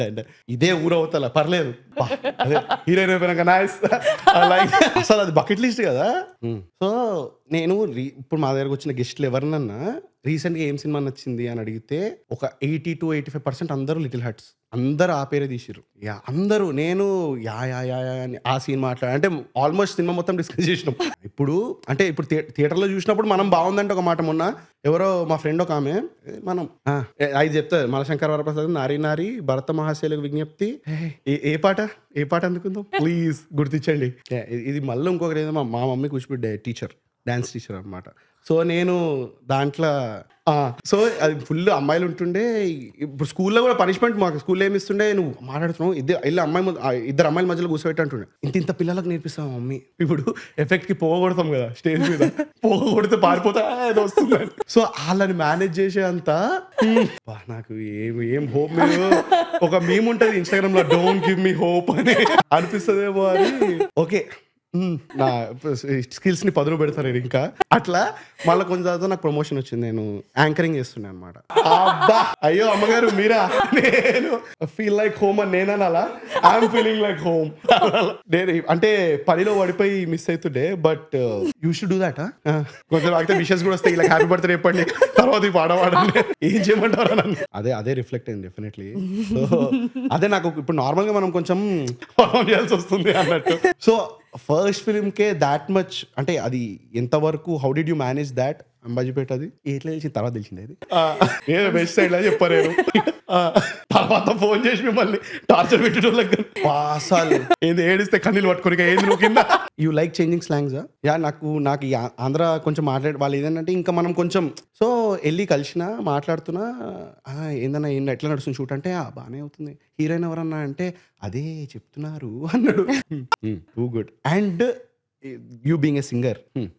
అంటే ఇదే ఊరవుతల పర్లేదు బా, అదే హీరోయిన్ అయిపోయినాక నైస్ లైక్ అసలు అది బకెట్ లిస్ట్ కదా సో నేను రీ- ఇప్పుడు మా దగ్గరకు వచ్చిన గెస్ట్లు ఎవరినన్నా రీసెంట్గా ఏం సినిమా నచ్చింది అని అడిగితే ఒక eighty two eighty five percent అందరూ లిటిల్ హట్స్ అందరూ ఆ పేరే తీసిర్రు యా అందరూ నేను యా యా యా యా అని ఆ సీన్ మాట్లాడ అంటే ఆల్మోస్ట్ సినిమా మొత్తం డిస్కస్ చేసినాం ఇప్పుడు అంటే ఇప్పుడు థియే- థియేటర్లో చూసినప్పుడు మనం బాగుందంటే ఒక మాట మొన్న ఎవరో మా ఫ్రెండ్ ఒక ఆమె ఏ, మనం ఆ, ఏ, అది చెప్తారు మనశంకర్ వరప్రసాద్ నారి నారి భరత మహాశైలకు విజ్ఞప్తి ఏ- ఏ పాట ఏ పాట అందుకుందాం ప్లీజ్ గుర్తించండి ఏ, ఇది- ఇది మళ్ళీ ఇంకొకటి ఏదో మా మా మమ్మీ కూర్చోబెట్టే టీచర్ డాన్స్ టీచర్ అనమాట సో నేను దాంట్లో ఆ, సో అది ఫుల్ అమ్మాయిలు ఉంటుండే ఇప్పుడు స్కూల్లో కూడా పనిష్మెంట్ మాకు స్కూల్లో ఏమి ఇస్తుండే నువ్వు మాట్లాడుతున్నావు ఇద్దరు ఇల్లు అమ్మాయి ముందు- ఆ, ఇద్దరు అమ్మాయిల మధ్యలో కూర్చోబెట్టి అంటుండే ఇంత ఇంత పిల్లలకు నేర్పిస్తాం మమ్మీ ఇప్పుడు ఎఫెక్ట్ కి పోగొడతాం కదా స్టేజ్ మీద పోగొడితే పారిపోతా ఏదో వస్తుంది సో వాళ్ళని మేనేజ్ చేసే అంత హ్మ్, బా, నాకు ఏం ఏం హోప్ మీరు ఒక మేము ఉంటది ఇన్స్టాగ్రామ్ లో డోంట్ గివ్ మీ హోప్ అని అనిపిస్తుందేమో అని ఓకే మ్మ్. నా స్కిల్స్ ని పదును పెడతాను నేను ఇంకా అట్లా మళ్ళీ కొంచెం తర్వాత నాకు ప్రమోషన్ వచ్చింది నేను యాంకరింగ్ చేస్తున్నాను అనమాట అబ్బా అయ్యో అమ్మగారు మీరా నేను ఫీల్ లైక్ హోమ్ అని నేను అలా ఐఎమ్ ఫీలింగ్ లైక్ హోమ్ నేను అంటే పనిలో పడిపోయి మిస్ అవుతుండే but you should do that కొంచెం అయితే విషెస్ కూడా వస్తాయి ఇలా హ్యాపీ బర్త్డే చెప్పండి తర్వాత ఈ పాట పాడండి ఏం చేయమంటారా నన్ను అదే అదే రిఫ్లెక్ట్ అయింది డెఫినెట్లీ సో అదే నాకు ఇప్పుడు నార్మల్ గా మనం కొంచెం పర్ఫామ్ చేయాల్సి వస్తుంది అన్నట్టు సో ఫస్ట్ ఫిల్మ్ కే దాట్ మచ్ అంటే అది ఎంతవరకు how did you manage that Ambajipeta అది ఎట్లా తెలిసి తర్వాత తెలిసింది అది నేను బెస్ట్ సైడ్ అని చెప్పారు తర్వాత ఫోన్ చేసి మిమ్మల్ని టార్చర్ పెట్టేటోళ్ళకి అసలు ఏంది ఏడిస్తే కన్నీళ్ళు పట్టుకొని ఇక ఏంది నువ్వు కింద you like changing slangs yeah నాకు నాకు ఈ ఆ- ఆంధ్ర కొంచెం మాట్లాడే వాళ్ళు ఏదంటే ఇంకా మనం కొంచెం సో వెళ్ళి కలిసిన మాట్లాడుతున్నా "ఆ, ఏందన్నా ఏంటి ఎట్లా నడుస్తుంది షూట్ అంటే "ఆ, బాగానే అవుతుంది హీరోయిన్ ఎవరన్నా అంటే అదే చెప్తున్నారు అన్నాడు too good and you being a singer